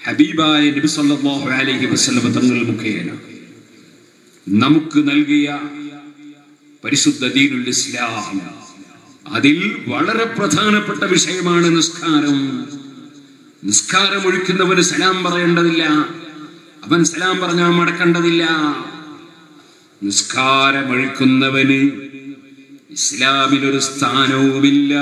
ഹബീബായ നബി സല്ലല്ലാഹു അലൈഹി വസല്ലം തങ്ങൾ മുഖേന നമുക്ക് നൽകിയ പരിശുദ്ധ ദീനുൽ ഇസ്ലാം അതിൽ വളരെ പ്രധാനപ്പെട്ട വിഷയമാണ് നിസ്കാരം നിസ്കാരം ഒഴിക്കുന്നവന് സലാം പറയേണ്ടതില്ല അവൻ സലാം പറഞ്ഞാൽ മടക്കേണ്ടതില്ല നിസ്കാരം ഒഴിക്കുന്നവന് ഇസ്ലാമിലൊരു സ്ഥാനവുമില്ല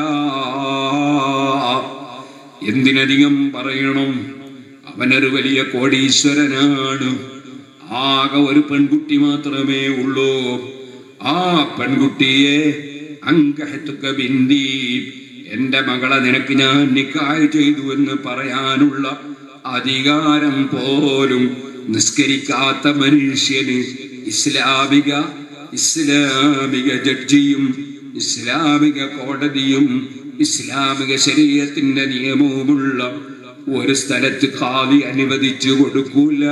എന്തിനധികം പറയണം അവനൊരു വലിയ കോടീശ്വരനാണ് ആകെ ഒരു പെൺകുട്ടി മാത്രമേ ഉള്ളൂ ആ പെൺകുട്ടിയെ അങ്കഹത്തുക്ക ബിന്ദി എന്റെ മകളെ നിനക്ക് ഞാൻ നിക്കായ് ചെയ്തു എന്ന് പറയാനുള്ള അധികാരം പോലും നിസ്കരിക്കാത്ത മനുഷ്യന് ഇസ്ലാമിക ഇസ്ലാമിക ജഡ്ജിയും ഇസ്ലാമിക കോടതിയും ഇസ്ലാമിക ശരീരത്തിന്റെ നിയമവുമുള്ള ഒരു സ്ഥലത്ത് കാവി അനുവദിച്ചു കൊടുക്കൂല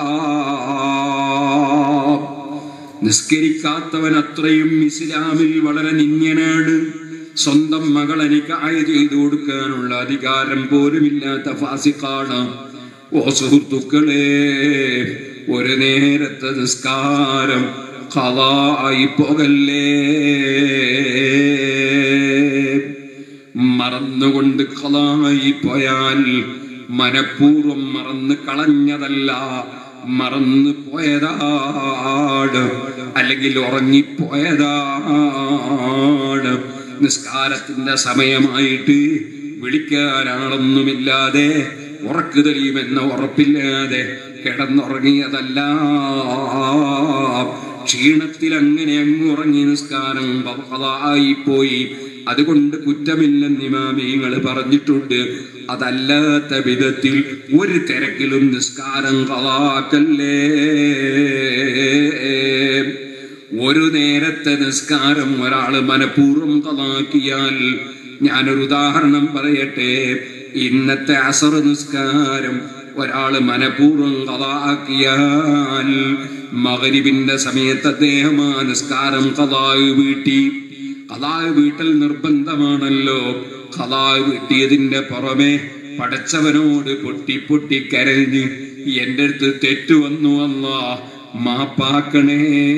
നിസ്കരിക്കാത്തവൻ അത്രയും ഇസ്ലാമിൽ വളരെ നിന്യനാണ് സ്വന്തം മകൾ എനിക്കായ ചെയ്തു കൊടുക്കാനുള്ള അധികാരം പോലുമില്ലാത്ത ഫാസിക്കാണ് ഓ സുഹൃത്തുക്കളെ ഒരു നേരത്തെ നിസ്കാരം കഥായി പോകല്ലേ മറന്നുകൊണ്ട് കഥായി പോയാൽ മനഃപൂർവ്വം മറന്ന് കളഞ്ഞതല്ല മറന്നു പോയതാണ് അല്ലെങ്കിൽ ഉറങ്ങിപ്പോയതാണ് നിസ്കാരത്തിന്റെ സമയമായിട്ട് വിളിക്കാൻ ആളൊന്നുമില്ലാതെ ഉറക്കു തെളിയുമെന്ന ഉറപ്പില്ലാതെ കിടന്നുറങ്ങിയതല്ല ക്ഷീണത്തിൽ അങ്ങനെ അങ്ങ് ഉറങ്ങി നിസ്കാരം ആയി പോയി അതുകൊണ്ട് കുറ്റമില്ലെന്ന് ഇമാമിങ്ങൾ പറഞ്ഞിട്ടുണ്ട് അതല്ലാത്ത വിധത്തിൽ ഒരു തിരക്കിലും നിസ്കാരം കളാക്കല്ലേ ഒരു നേരത്തെ നിസ്കാരം ഒരാൾ മനഃപൂർവ്വം കളാക്കിയാൽ ഞാനൊരു ഉദാഹരണം പറയട്ടെ ഇന്നത്തെ അസർ നിസ്കാരം ഒരാൾ മനഃപൂർവ്വം കഥാക്കിയാൽ മകരിവിന്റെ സമയത്ത് അദ്ദേഹം ആ നിസ്കാരം കഥാവ് വീട്ടി കഥാവ് വീട്ടൽ നിർബന്ധമാണല്ലോ കഥാവ് വീട്ടിയതിന്റെ പുറമെ പടച്ചവനോട് പൊട്ടി പൊട്ടി കരഞ്ഞ് എന്റെ അടുത്ത് തെറ്റു വന്നു അല്ല മാപ്പാക്കണേ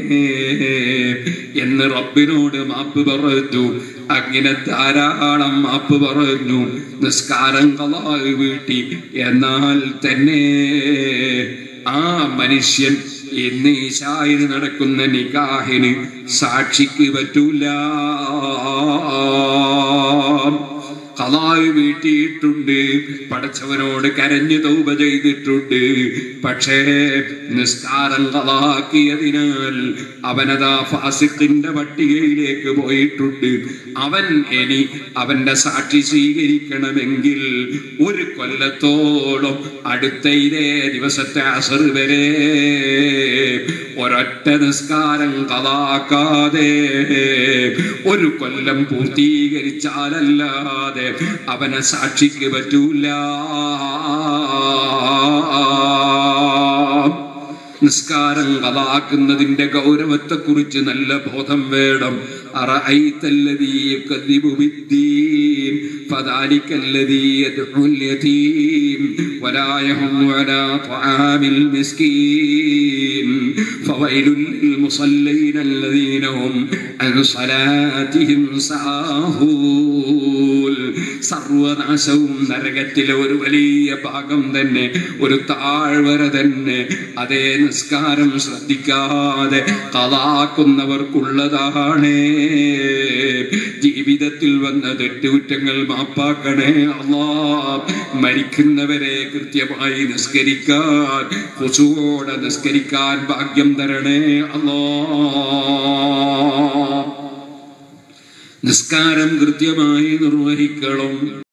എന്ന് റബ്ബിനോട് മാപ്പ് പറഞ്ഞു അങ്ങനെ ധാരാളം മാപ്പ് പറഞ്ഞു നിസ്കാരം കളായി വീട്ടി എന്നാൽ തന്നെ ആ മനുഷ്യൻ ഇന്ന് ഈശായിന് നടക്കുന്ന നിക്കാഹിന് സാക്ഷിക്ക് പറ്റൂല കലാവ് വീട്ടിയിട്ടുണ്ട് പടച്ചവനോട് കരഞ്ഞു തൗപ ചെയ്തിട്ടുണ്ട് പക്ഷേ നിസ്കാരം കലാക്കിയതിനാൽ അവനതാ ഫാസിഖിന്റെ പട്ടികയിലേക്ക് പോയിട്ടുണ്ട് അവൻ ഇനി അവന്റെ സാക്ഷി സ്വീകരിക്കണമെങ്കിൽ ഒരു കൊല്ലത്തോളം അടുത്ത ഇതേ ദിവസത്തെ അസർ വരെ ഒരൊറ്റ നിസ്കാരം കലാക്കാതെ ഒരു കൊല്ലം പൂർത്തീകരിച്ചാലല്ലാതെ അവനെ സാക്ഷിക്ക് പറ്റൂല നിസ്കാരം കലാക്കുന്നതിന്റെ ഗൗരവത്തെ കുറിച്ച് നല്ല ബോധം വേണം أرأيت الذي يكذب بالدين فذلك الذي يدعو اليتيم ولا يهم على طعام المسكين فويل للمصلين الذين هم عن صلاتهم ساهون സർവനാശവും നരകത്തിലെ ഒരു വലിയ ഭാഗം തന്നെ ഒരു താഴ്വര തന്നെ അതേ നിസ്കാരം ശ്രദ്ധിക്കാതെ കലാക്കുന്നവർക്കുള്ളതാണ് ജീവിതത്തിൽ വന്ന തെറ്റുകുറ്റങ്ങൾ മാപ്പാക്കണേ അള്ളാ മരിക്കുന്നവരെ കൃത്യമായി നിസ്കരിക്കാൻ കുസുവോടെ നിസ്കരിക്കാൻ ഭാഗ്യം തരണേ അള്ളാ നിസ്കാരം കൃത്യമായി നിർവഹിക്കണം